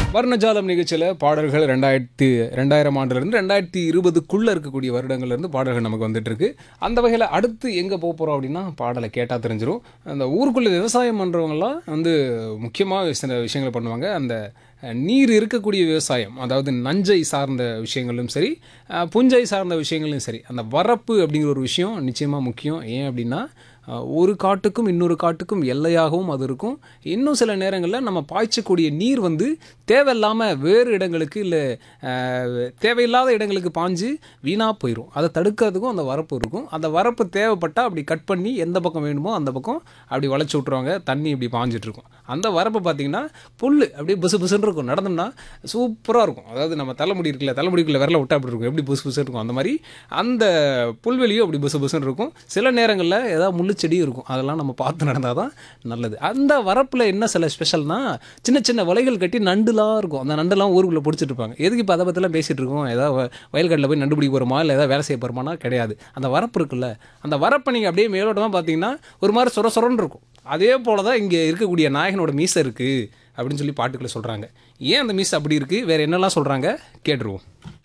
வர்ணஜாலம் நிகழ்ச்சியில் பாடல்கள் ரெண்டாயிரத்தி ரெண்டாயிரம் ஆண்டுலேருந்து ரெண்டாயிரத்தி இருபதுக்குள்ளே இருக்கக்கூடிய வருடங்கள்லேருந்து பாடல்கள் நமக்கு வந்துட்டு இருக்கு அந்த வகையில் அடுத்து எங்கே போக போகிறோம் அப்படின்னா பாடலை கேட்டால் தெரிஞ்சிடும் அந்த ஊருக்குள்ளே விவசாயம் பண்ணுறவங்கலாம் வந்து முக்கியமாக சில விஷயங்களை பண்ணுவாங்க அந்த அஹ், நீர் இருக்கக்கூடிய விவசாயம் அதாவது நஞ்சை சார்ந்த விஷயங்களும் சரி அஹ், புஞ்சை சார்ந்த விஷயங்களும் சரி அந்த வரப்பு அப்படிங்கிற ஒரு விஷயம் நிச்சயமாக முக்கியம் ஏன் அப்படின்னா அஹ், ஒரு காட்டுக்கும் இன்னொரு காட்டுக்கும் எல்லையாகவும் அது இருக்கும் இன்னும் சில நேரங்களில் நம்ம பாய்ச்சக்கூடிய நீர் வந்து தேவையில்லாமல் வேறு இடங்களுக்கு இல்லை தேவையில்லாத இடங்களுக்கு பாஞ்சு வீணாக போயிடும் அதை தடுக்கிறதுக்கும் அந்த வரப்பு இருக்கும் அந்த வரப்பு தேவைப்பட்டால் அப்படி கட் பண்ணி எந்த பக்கம் வேணுமோ அந்த பக்கம் அப்படி வளைச்சி விட்ருவாங்க தண்ணி இப்படி பாஞ்சிட்டு இருக்கும் அந்த வரப்பு பார்த்திங்கன்னா புல் அப்படியே புசு புசுன்னு இருக்கும் நடந்தோம்னா சூப்பராக இருக்கும் அதாவது நம்ம தலைமுடி இருக்குல்ல தலைமுடிக்குள்ள விரல விட்டா அப்படி இருக்கும் எப்படி புசு புசு இருக்கும் அந்த மாதிரி அந்த புல்வெளியும் அப்படி புசு புசுன்னு இருக்கும் சில நேரங்களில் ஏதாவது முள்ளுச்செடியும் இருக்கும் அதெல்லாம் நம்ம பார்த்து நடந்தால் தான் நல்லது அந்த வரப்பில் என்ன சில ஸ்பெஷல்னா சின்ன சின்ன வலைகள் கட்டி நண்டுலாம் இருக்கும் அந்த நண்டுலாம் ஊருக்குள்ளே பிடிச்சிட்டு இருப்பாங்க எதுக்கு இப்போ அதை பற்றிலாம் பேசிகிட்டு இருக்கோம் ஏதாவது வ- வயல்காட்டில் போய் நண்டு பிடிக்க போகிறோமா இல்லை ஏதாவது வேலை செய்ய போகிறோமானா கிடையாது அந்த வரப்பு இருக்குல்ல அந்த வரப்பை நீங்கள் அப்படியே மேலோட்டமாக பார்த்தீங்கன்னா ஒரு மாதிரி சொர சொரன்னு இருக்கும் அதே போல தான் இங்கே இருக்கக்கூடிய நாயகனோட மீசை இருக்குது அப்படின்னு சொல்லி பாட்டுக்குள்ளே சொல்கிறாங்க ஏன் அந்த மீசை அப்படி இருக்குது வேறு என்னெல்லாம் சொல்கிறாங்க கேட்டுருவோம்